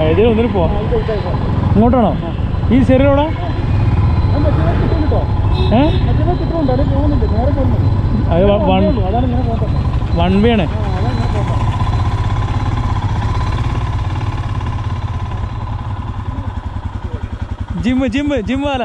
ഇതിൽ ഒന്നിനും പോവാം ഇങ്ങോട്ടാണോ ഈ ചെറിയോടാ ഏ അത് വൺ വൺ വേ ആണ് ജിമ്മ് ജിമ്മ് ജിമ്മ് വാല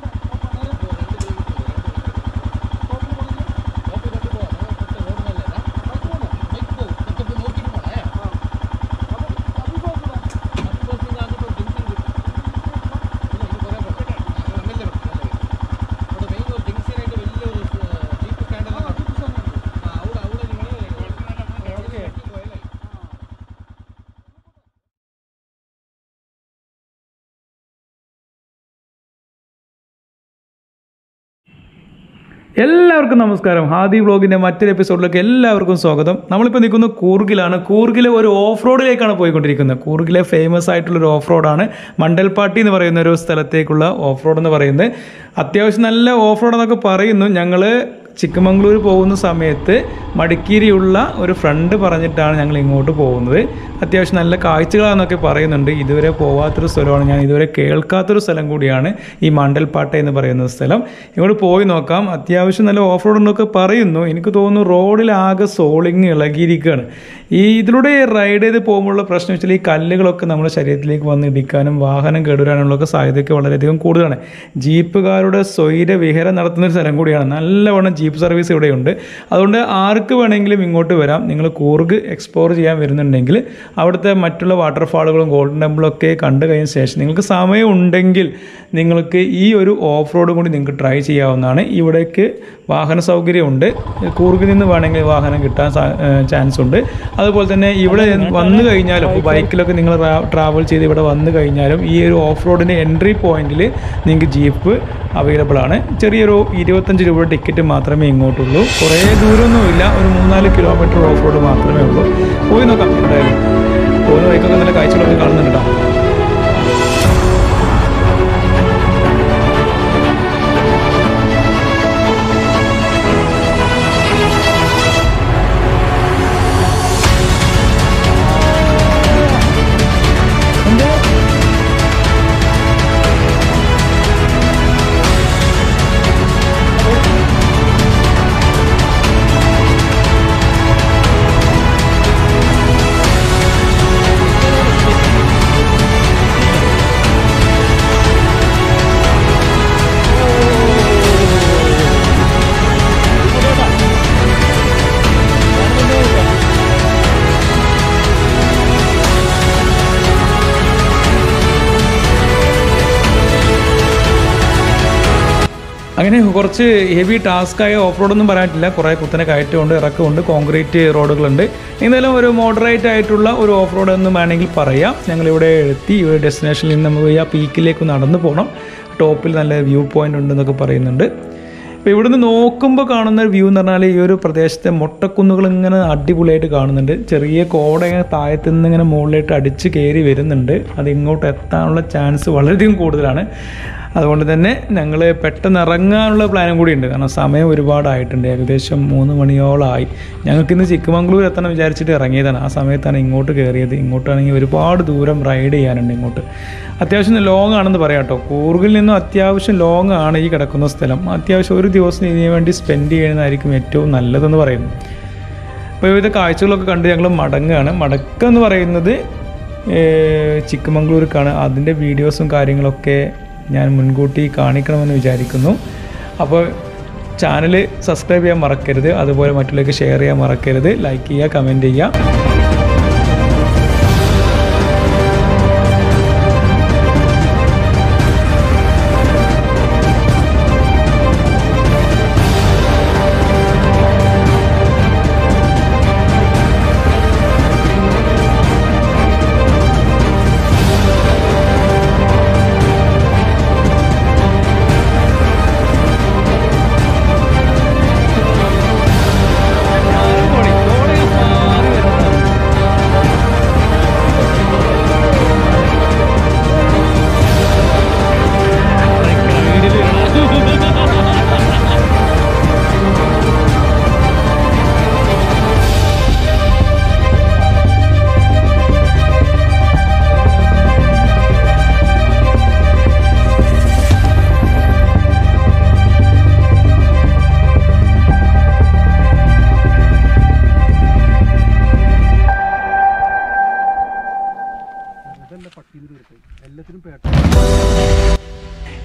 എല്ലാവർക്കും നമസ്കാരം ഹാദി വ്ളോഗിൻ്റെ മറ്റൊരു എപ്പിസോഡിലേക്ക് എല്ലാവർക്കും സ്വാഗതം നമ്മളിപ്പോൾ നിൽക്കുന്നത് കൂർഗിലാണ് കൂർഗിലെ ഒരു ഓഫ് റോഡിലേക്കാണ് പോയിക്കൊണ്ടിരിക്കുന്നത് കൂർഗിലെ ഫേമസ് ആയിട്ടുള്ള ഒരു ഓഫ് റോഡാണ് മണ്ടൽപ്പാട്ടി എന്ന് പറയുന്ന ഒരു സ്ഥലത്തേക്കുള്ള ഓഫ് റോഡ് എന്ന് പറയുന്നത് അത്യാവശ്യം നല്ല ഓഫ് റോഡ് എന്നൊക്കെ പറയുന്നു ഞങ്ങൾ ചിക്കമംഗ്ലൂർ പോകുന്ന സമയത്ത് മടിക്കേരിയുള്ള ഒരു ഫ്രണ്ട് പറഞ്ഞിട്ടാണ് ഞങ്ങൾ ഇങ്ങോട്ട് പോകുന്നത് അത്യാവശ്യം നല്ല കാഴ്ചകളാണെന്നൊക്കെ പറയുന്നുണ്ട് ഇതുവരെ പോവാത്തൊരു സ്ഥലമാണ് ഞാൻ ഇതുവരെ കേൾക്കാത്തൊരു സ്ഥലം കൂടിയാണ് ഈ മണ്ടൽപ്പാട്ട എന്ന് പറയുന്ന സ്ഥലം ഇങ്ങോട്ട് പോയി നോക്കാം അത്യാവശ്യം നല്ല ഓഫ് റോഡ് എന്നൊക്കെ പറയുന്നു എനിക്ക് തോന്നുന്നു റോഡിൽ ആകെ സോളിങ് ഇളകിയിരിക്കുകയാണ് ഈ ഇതിലൂടെ റൈഡ് ചെയ്ത് പോകുമ്പോഴുള്ള പ്രശ്നം വെച്ചാൽ ഈ കല്ലുകളൊക്കെ നമ്മുടെ ശരീരത്തിലേക്ക് വന്ന് ഇടിക്കാനും വാഹനം കേടുവരാനുള്ളൊക്കെ സാധ്യതയൊക്കെ വളരെയധികം കൂടുതലാണ് ജീപ്പുകാരുടെ സ്വൈര വിഹരം നടത്തുന്ന ഒരു സ്ഥലം കൂടിയാണ് നല്ലവണ്ണം ജീപ്പ് സർവീസ് ഇവിടെയുണ്ട് അതുകൊണ്ട് ആർക്ക് വേണമെങ്കിലും ഇങ്ങോട്ട് വരാം നിങ്ങൾ കൂർഗ് എക്സ്പ്ലോർ ചെയ്യാൻ വരുന്നുണ്ടെങ്കിൽ അവിടുത്തെ മറ്റുള്ള വാട്ടർഫാളുകളും ഗോൾഡൻ ടെമ്പിളും ഒക്കെ കണ്ടു കഴിഞ്ഞ ശേഷം നിങ്ങൾക്ക് സമയം ഉണ്ടെങ്കിൽ നിങ്ങൾക്ക് ഈ ഒരു ഓഫ് റോഡ് കൂടി നിങ്ങൾക്ക് ട്രൈ ചെയ്യാവുന്നതാണ് ഇവിടേക്ക് വാഹന സൗകര്യമുണ്ട് കൂർഗിൽ നിന്ന് വേണമെങ്കിൽ വാഹനം കിട്ടാൻ ചാൻസ് ഉണ്ട് അതുപോലെ തന്നെ ഇവിടെ വന്നു കഴിഞ്ഞാലും ബൈക്കിലൊക്കെ നിങ്ങൾ ട്രാവൽ ചെയ്ത് ഇവിടെ വന്നു കഴിഞ്ഞാലും ഈ ഒരു ഓഫ് റോഡിൻ്റെ എൻട്രി പോയിന്റിൽ നിങ്ങൾക്ക് ജീപ്പ് അവൈലബിൾ ആണ് ചെറിയൊരു ഇരുപത്തഞ്ച് രൂപ ടിക്കറ്റ് മാത്രമേ ഇങ്ങോട്ടുള്ളൂ കുറേ ദൂരമൊന്നുമില്ല ഒരു മൂന്നാല് കിലോമീറ്റർ ഓഫ് റോഡ് മാത്രമേ ഉള്ളൂ പോയി നോക്കാം എന്തായാലും പോകുന്ന ബൈക്കൊക്കെ നല്ല കാഴ്ചകളൊക്കെ കാണുന്നുണ്ട് കേട്ടോ അങ്ങനെ കുറച്ച് ഹെവി ടാസ്ക്കായ ഓഫ് റോഡൊന്നും പറയാനില്ല കുറേ കുത്തനെ കയറ്റമുണ്ട് ഇറക്കമുണ്ട് കോൺക്രീറ്റ് റോഡുകളുണ്ട് എന്തായാലും ഒരു മോഡറേറ്റ് ആയിട്ടുള്ള ഒരു ഓഫ് റോഡ് എന്ന് വേണമെങ്കിൽ പറയാം ഞങ്ങളിവിടെ എത്തി ഇവിടെ ഡെസ്റ്റിനേഷനിൽ നിന്ന് നമ്മൾ ആ പീക്കിലേക്ക് നടന്നു പോകണം ടോപ്പിൽ നല്ല വ്യൂ പോയിന്റ് ഉണ്ടെന്നൊക്കെ പറയുന്നുണ്ട് അപ്പോൾ ഇവിടുന്ന് നോക്കുമ്പോൾ കാണുന്ന ഒരു വ്യൂ എന്ന് പറഞ്ഞാൽ ഈ ഒരു പ്രദേശത്തെ മൊട്ടക്കുന്നുകൾ ഇങ്ങനെ അടിപൊളിയായിട്ട് കാണുന്നുണ്ട് ചെറിയ കോട ഇങ്ങനെ താഴത്തു നിന്ന് ഇങ്ങനെ മുകളിലായിട്ട് അടിച്ച് കയറി വരുന്നുണ്ട് അത് ഇങ്ങോട്ട് എത്താനുള്ള ചാൻസ് വളരെയധികം കൂടുതലാണ് അതുകൊണ്ട് തന്നെ ഞങ്ങൾ പെട്ടെന്ന് ഇറങ്ങാനുള്ള പ്ലാനും കൂടി ഉണ്ട് കാരണം സമയം ഒരുപാടായിട്ടുണ്ട് ഏകദേശം മൂന്ന് മണിയോളമായി ഞങ്ങൾക്കിന്ന് ചിക്കമംഗ്ലൂർ എത്തണം വിചാരിച്ചിട്ട് ഇറങ്ങിയതാണ് ആ സമയത്താണ് ഇങ്ങോട്ട് കയറിയത് ഇങ്ങോട്ടാണെങ്കിൽ ഒരുപാട് ദൂരം റൈഡ് ചെയ്യാനുണ്ട് ഇങ്ങോട്ട് അത്യാവശ്യം ലോങ് ആണെന്ന് പറയാം കേട്ടോ കൂർഗിൽ നിന്നും അത്യാവശ്യം ലോങ് ആണ് ഈ കിടക്കുന്ന സ്ഥലം അത്യാവശ്യം ഒരു ദിവസം ഇതിനു വേണ്ടി സ്പെൻഡ് ചെയ്യുന്നതായിരിക്കും ഏറ്റവും നല്ലതെന്ന് പറയുന്നു അപ്പോൾ വിവിധ കാഴ്ചകളൊക്കെ കണ്ട് ഞങ്ങൾ മടങ്ങുകയാണ് മടക്കം എന്ന് പറയുന്നത് ചിക്കമംഗ്ലൂർക്കാണ് അതിൻ്റെ വീഡിയോസും കാര്യങ്ങളൊക്കെ ഞാൻ മുൻകൂട്ടി കാണിക്കണമെന്ന് വിചാരിക്കുന്നു അപ്പോൾ ചാനൽ സബ്സ്ക്രൈബ് ചെയ്യാൻ മറക്കരുത് അതുപോലെ മറ്റുള്ളവർക്ക് ഷെയർ ചെയ്യാൻ മറക്കരുത് ലൈക്ക് ചെയ്യുക കമൻറ്റ് ചെയ്യുക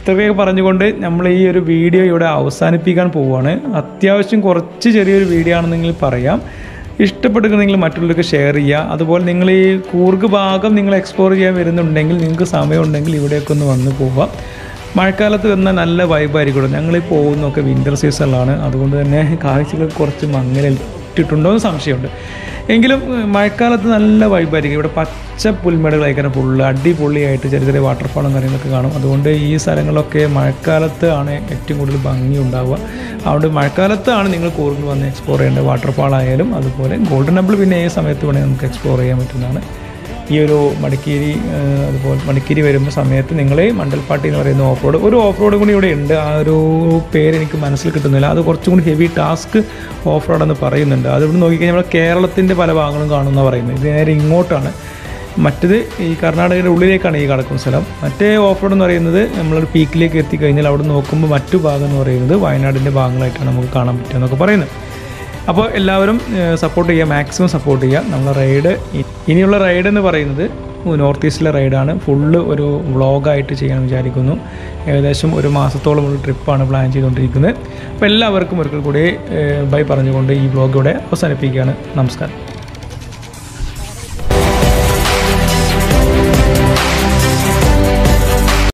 ഇത്രയൊക്കെ പറഞ്ഞുകൊണ്ട് നമ്മൾ ഈ ഒരു വീഡിയോ ഇവിടെ അവസാനിപ്പിക്കാൻ പോവുകയാണ് അത്യാവശ്യം കുറച്ച് ചെറിയൊരു വീഡിയോ ആണെന്നെങ്കിൽ പറയാം ഇഷ്ടപ്പെട്ടിട്ട് നിങ്ങൾ മറ്റുള്ളവർക്ക് ഷെയർ ചെയ്യുക അതുപോലെ നിങ്ങൾ ഈ കൂർഗ് ഭാഗം നിങ്ങൾ എക്സ്പ്ലോർ ചെയ്യാൻ വരുന്നുണ്ടെങ്കിൽ നിങ്ങൾക്ക് സമയമുണ്ടെങ്കിൽ ഇവിടെയൊക്കെ ഒന്ന് വന്ന് പോവുക മഴക്കാലത്ത് വന്നാൽ നല്ല വൈബായിരിക്കും ഞങ്ങൾ ഈ പോകുന്നതൊക്കെ വിൻ്റർ സീസണിലാണ് അതുകൊണ്ട് തന്നെ കാഴ്ചകൾ കുറച്ച് മങ്ങലിട്ടിട്ടുണ്ടോ എന്ന് സംശയമുണ്ട് എങ്കിലും ഏഹ്, മഴക്കാലത്ത് നല്ല വൈബായിരിക്കും ഇവിടെ പച്ച പുൽമേടുകളായിരിക്കും ഫുള്ള് അടിപൊളിയായിട്ട് ചെറിയ ചെറിയ വാട്ടർഫാളും കാര്യങ്ങളൊക്കെ കാണും അതുകൊണ്ട് ഈ സ്ഥലങ്ങളൊക്കെ മഴക്കാലത്ത് ആണ് ഏറ്റവും കൂടുതൽ ഭംഗി ഉണ്ടാവുക അതുകൊണ്ട് മഴക്കാലത്താണ് നിങ്ങൾ കൂർഗ് വന്ന് എക്സ്പ്ലോർ ചെയ്യേണ്ടത് വാട്ടർഫാൾ ആയാലും അതുപോലെ ഗോൾഡൻ ടെമ്പിൾ പിന്നെ ഏത് സമയത്ത് വേണമെങ്കിൽ നമുക്ക് എക്സ്പ്ലോർ ചെയ്യാൻ പറ്റുന്നതാണ് ഈ ഒരു മടിക്കേരി ഏഹ്, അതുപോലെ മടിക്കേരി വരുന്ന സമയത്ത് നിങ്ങൾ മണ്ടൽപ്പാട്ടി എന്ന് പറയുന്ന ഓഫ് റോഡ് ഒരു ഓഫ് റോഡ് കൂടി ഇവിടെ ഉണ്ട് ആ ഒരു പേര് എനിക്ക് മനസ്സിൽ കിട്ടുന്നില്ല അത് കുറച്ചും കൂടി ഹെവി ടാസ്ക് ഓഫ് റോഡ് എന്ന് പറയുന്നുണ്ട് അത് ഇവിടെ നോക്കിക്കഴിഞ്ഞാൽ നമ്മൾ കേരളത്തിൻ്റെ പല ഭാഗങ്ങളും കാണുമെന്ന് പറയുന്നത് ഇത് നേരെ ഇങ്ങോട്ടാണ് മറ്റത് ഈ കർണാടകയുടെ ഉള്ളിലേക്കാണ് ഈ കിടക്കുന്ന സ്ഥലം മറ്റേ ഓഫ് റോഡ് എന്ന് പറയുന്നത് നമ്മളൊരു പീക്കിലേക്ക് എത്തിക്കഴിഞ്ഞാൽ അവിടെ നോക്കുമ്പോൾ മറ്റു ഭാഗം എന്ന് പറയുന്നത് വയനാടിൻ്റെ ഭാഗങ്ങളായിട്ടാണ് നമുക്ക് കാണാൻ പറ്റുക എന്നൊക്കെ പറയുന്നത് അപ്പോൾ എല്ലാവരും സപ്പോർട്ട് ചെയ്യുക മാക്സിമം സപ്പോർട്ട് ചെയ്യുക നമ്മളെ റൈഡ് ഇനിയുള്ള റൈഡ് എന്ന് പറയുന്നത് നോർത്ത് ഈസ്റ്റിലെ റൈഡാണ് ഫുള്ള് ഒരു വ്ളോഗായിട്ട് ചെയ്യാൻ വിചാരിക്കുന്നു ഏകദേശം ഒരു മാസത്തോളം ഒരു ട്രിപ്പാണ് പ്ലാൻ ചെയ്തുകൊണ്ടിരിക്കുന്നത് അപ്പോൾ എല്ലാവർക്കും ഒരിക്കൽ കൂടി ബൈ പറഞ്ഞുകൊണ്ട് ഈ വ്ളോഗ് ഇവിടെ അവസാനിപ്പിക്കുകയാണ് നമസ്കാരം